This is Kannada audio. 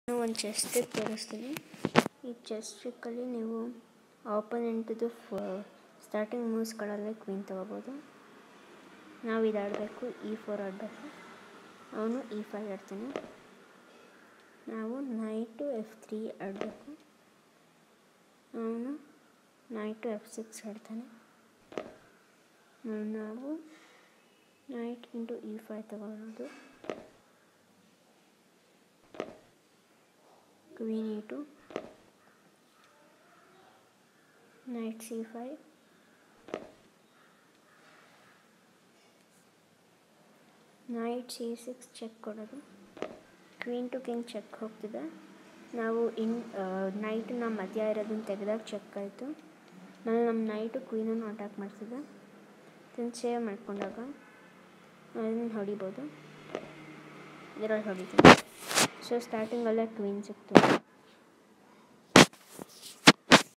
ಒಂದು ಚೆಸ್ ಟ್ರಿಕ್ ತೋರಿಸ್ತೀನಿ ಈ ಚೆಸ್ ಟ್ರಿಕ್ಕಲ್ಲಿ ನೀವು ಆಪೋನೆಂಟ್ದು ಫ ಸ್ಟಾರ್ಟಿಂಗ್ ಮೂವ್ಸ್ಗಳಲ್ಲೇ ಕ್ವೀನ್ ತೊಗೋಬೋದು ನಾವು ಇದು ಆಡಬೇಕು ಇ ಫೋರ್ ಆಡಬೇಕು ಅವನು ಇ ಫೈವ್ ಆಡ್ತಾನೆ ನಾವು ನೈಟು ಎಫ್ ತ್ರೀ ಆಡಬೇಕು ಅವನು ನೈಟು ಎಫ್ ಸಿಕ್ಸ್ ಆಡ್ತಾನೆ ನಾವು ನೈಟ್ ಇಂಟು ಇ ಫೈವ್ ತಗೊಳ್ಳೋದು queen E two knight C five knight C six check ಕೊಡೋದು ಕ್ವೀನ್ ಟು ಕಿಂಗ್ ಚೆಕ್ ಹೋಗ್ತಿದೆ ನಾವು ಇನ್ ನೈಟನ್ನ ಮಧ್ಯ ಇರೋದನ್ನ ತೆಗೆದಾಗ ಚೆಕ್ ಆಯಿತು ನಾನು ನಮ್ಮ ನೈಟು ಕ್ವೀನನ್ನು ಅಟ್ಯಾಕ್ ಮಾಡ್ತಿದ್ದೆ ಇದನ್ನು ಸೇವ್ ಮಾಡ್ಕೊಂಡಾಗ ಅದನ್ನು ಹೊಡಿಬೋದು ಇದರಲ್ಲಿ ಹೊಡಿತೀನಿ ಸೊ ಸ್ಟಾರ್ಟಿಂಗಲ್ಲೇ ಕ್ವೀನ್ ಸಿಕ್ತು